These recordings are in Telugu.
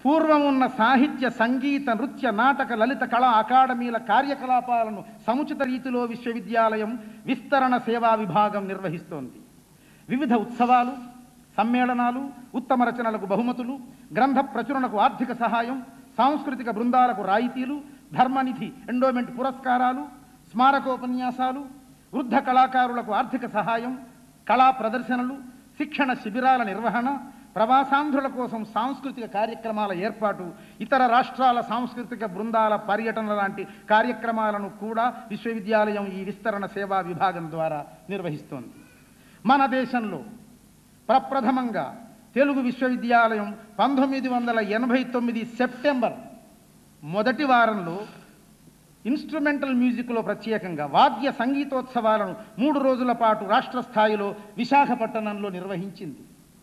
పూర్వం ఉన్న సాహిత్య సంగీత నృత్య నాటక లలిత కళా అకాడమీల కార్యకలాపాలను సముచిత రీతిలో విశ్వవిద్యాలయం విస్తరణ సేవా విభాగం నిర్వహిస్తోంది వివిధ ఉత్సవాలు సమ్మేళనాలు ఉత్తమ రచనలకు బహుమతులు గ్రంథ ప్రచురణకు ఆర్థిక సహాయం సాంస్కృతిక బృందాలకు రాయితీలు ధర్మనిధి ఎండోమెంట్ పురస్కారాలు స్మారకోపన్యాసాలు వృద్ధ కళాకారులకు ఆర్థిక సహాయం కళా ప్రదర్శనలు శిక్షణ శిబిరాల నిర్వహణ ప్రవాసాంధ్రుల కోసం సాంస్కృతిక కార్యక్రమాల ఏర్పాటు ఇతర రాష్ట్రాల సాంస్కృతిక బృందాల పర్యటన లాంటి కార్యక్రమాలను కూడా విశ్వవిద్యాలయం ఈ విస్తరణ సేవా విభాగం ద్వారా నిర్వహిస్తోంది మన దేశంలో ప్రప్రథమంగా తెలుగు విశ్వవిద్యాలయం పంతొమ్మిది వందల ఎనభై తొమ్మిది సెప్టెంబర్ మొదటి వారంలో ఇన్స్ట్రుమెంటల్ మ్యూజిక్లో ప్రత్యేకంగా వాద్య సంగీతోత్సవాలను మూడు రోజుల పాటు రాష్ట్ర స్థాయిలో విశాఖపట్టణంలో నిర్వహించింది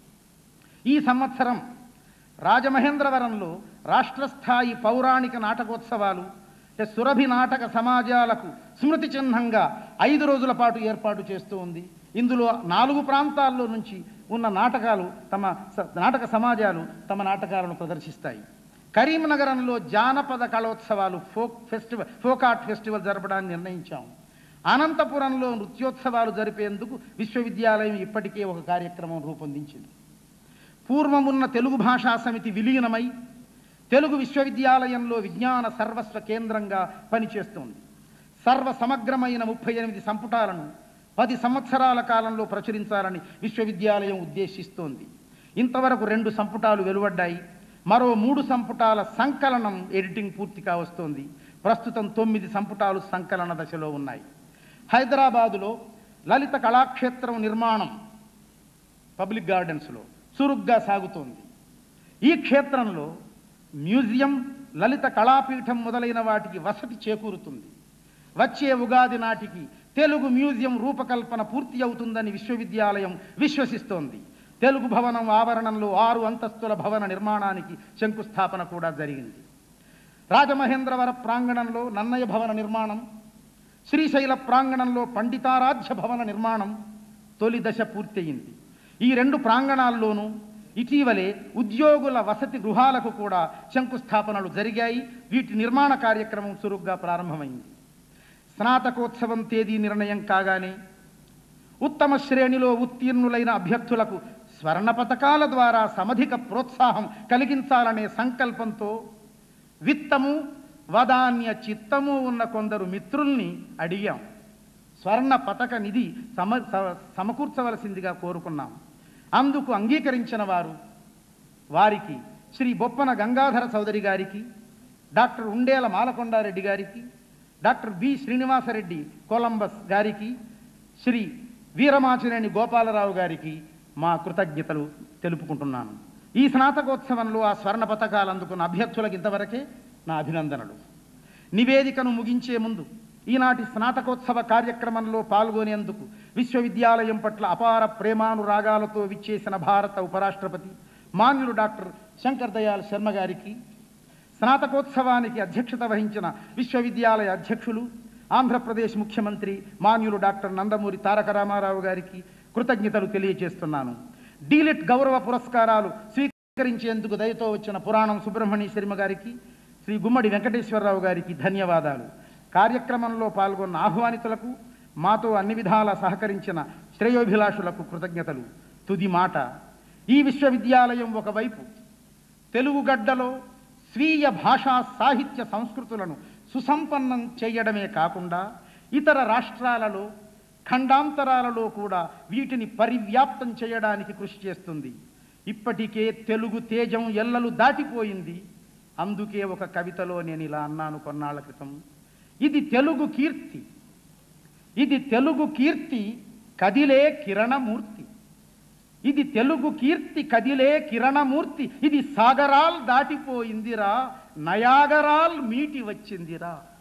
ఈ సంవత్సరం రాజమహేంద్రవరంలో రాష్ట్ర స్థాయి పౌరాణిక నాటకోత్సవాలు అంటే సురభి నాటక సమాజాలకు స్మృతి చిహ్నంగా ఐదు రోజుల పాటు ఏర్పాటు చేస్తూ ఉంది ఇందులో నాలుగు ప్రాంతాల్లో నుంచి ఉన్న నాటకాలు తమ స- నాటక సమాజాలు తమ నాటకాలను ప్రదర్శిస్తాయి కరీంనగరంలో జానపద కళోత్సవాలు folk festival folk art festival జరపడానికి నిర్ణయించాం అనంతపురంలో నృత్యోత్సవాలు జరిపేందుకు విశ్వవిద్యాలయం ఇప్పటికే ఒక కార్యక్రమం రూపొందించింది పూర్వమున్న తెలుగు భాషా సమితి విలీనమై తెలుగు విశ్వవిద్యాలయంలో విజ్ఞాన సర్వస్వ కేంద్రంగా పనిచేస్తోంది సర్వ సమగ్రమైన ముప్పై ఎనిమిది సంపుటాలను పది సంవత్సరాల కాలంలో ప్రచురించాలని విశ్వవిద్యాలయం ఉద్దేశిస్తోంది ఇంతవరకు రెండు సంపుటాలు వెలువడ్డాయి మరో మూడు సంపుటాల సంకలనం ఎడిటింగ్ పూర్తిగా వస్తోంది ప్రస్తుతం తొమ్మిది సంపుటాలు సంకలన దశలో ఉన్నాయి హైదరాబాదులో లలిత కళాక్షేత్రం నిర్మాణం పబ్లిక్ గార్డెన్స్లో చురుగ్గా సాగుతోంది ఈ క్షేత్రంలో మ్యూజియం లలిత కళాపీఠం మొదలైన వాటికి వసతి చేకూరుతుంది వచ్చే ఉగాది నాటికి తెలుగు మ్యూజియం రూపకల్పన పూర్తి అవుతుందని విశ్వవిద్యాలయం విశ్వసిస్తోంది తెలుగు భవనం ఆవరణంలో ఆరు అంతస్తుల భవన నిర్మాణానికి శంకుస్థాపన కూడా జరిగింది రాజమహేంద్రవర ప్రాంగణంలో నన్నయ్య భవన నిర్మాణం శ్రీశైల ప్రాంగణంలో పండితారాధ్య భవన నిర్మాణం తొలి దశ పూర్తయింది ఈ రెండు ప్రాంగణాల్లోనూ ఇటీవలే ఉద్యోగుల వసతి గృహాలకు కూడా శంకుస్థాపనలు జరిగాయి వీటి నిర్మాణ కార్యక్రమం చురుగ్గా ప్రారంభమైంది స్నాతకోత్సవం తేదీ నిర్ణయం కాగానే ఉత్తమ శ్రేణిలో ఉత్తీర్ణులైన అభ్యర్థులకు స్వర్ణ పథకాల ద్వారా సమధిక ప్రోత్సాహం కలిగించాలనే సంకల్పంతో విత్తము వదాన్య చిత్తము ఉన్న కొందరు మిత్రుల్ని అడిగాం స్వర్ణ పథక నిధి సమ స- సమకూర్చవలసిందిగా కోరుకున్నాం అందుకు అంగీకరించిన వారు వారికి శ్రీ బొప్పన గంగాధర చౌదరి గారికి డాక్టర్ ఉండేల మాలకొండారెడ్డి గారికి డాక్టర్ బి శ్రీనివాసరెడ్డి కొలంబస్ గారికి శ్రీ వీరమాచినేని గోపాలరావు గారికి మా కృతజ్ఞతలు తెలుపుకుంటున్నాను ఈ స్నాతకోత్సవంలో ఆ స్వర్ణ పథకాలు అందుకున్న అభ్యర్థులకు ఇంతవరకే నా అభినందనలు నివేదికను ముగించే ముందు ఈనాటి స్నాతకోత్సవ కార్యక్రమంలో పాల్గొనేందుకు విశ్వవిద్యాలయం పట్ల అపార ప్రేమానురాగాలతో విచ్చేసిన భారత ఉపరాష్ట్రపతి మాన్యులు డాక్టర్ శంకర్ దయాళ్ శర్మ గారికి స్నాతకోత్సవానికి అధ్యక్షత వహించిన విశ్వవిద్యాలయ అధ్యక్షులు ఆంధ్రప్రదేశ్ ముఖ్యమంత్రి మాన్యులు డాక్టర్ నందమూరి తారక రామారావు గారికి కృతజ్ఞతలు తెలియజేస్తున్నాను డీలిట్ గౌరవ పురస్కారాలు స్వీకరించేందుకు దయతో వచ్చిన పురాణం సుబ్రహ్మణ్య శర్మ గారికి శ్రీ గుమ్మడి వెంకటేశ్వరరావు గారికి ధన్యవాదాలు కార్యక్రమంలో పాల్గొన్న ఆహ్వానితులకు మాతో అన్ని విధాలా సహకరించిన శ్రేయోభిలాషులకు కృతజ్ఞతలు తుది మాట ఈ విశ్వవిద్యాలయం ఒకవైపు తెలుగు గడ్డలో స్వీయ భాషా సాహిత్య సంస్కృతులను సుసంపన్నం చేయడమే కాకుండా ఇతర రాష్ట్రాలలో ఖండాంతరాలలో కూడా వీటిని పరివ్యాప్తం చేయడానికి కృషి చేస్తుంది ఇప్పటికే తెలుగు తేజం ఎల్లలు దాటిపోయింది అందుకే ఒక కవితలో నేను ఇలా అన్నాను కొన్నాళ్ల క్రితం ఇది తెలుగు కీర్తి ఇది తెలుగు కీర్తి కదిలే కిరణమూర్తి ఇది తెలుగు కీర్తి కదిలే కిరణమూర్తి ఇది సాగరాల్ దాటిపోయిందిరా నయాగరాల్ మీటి వచ్చిందిరా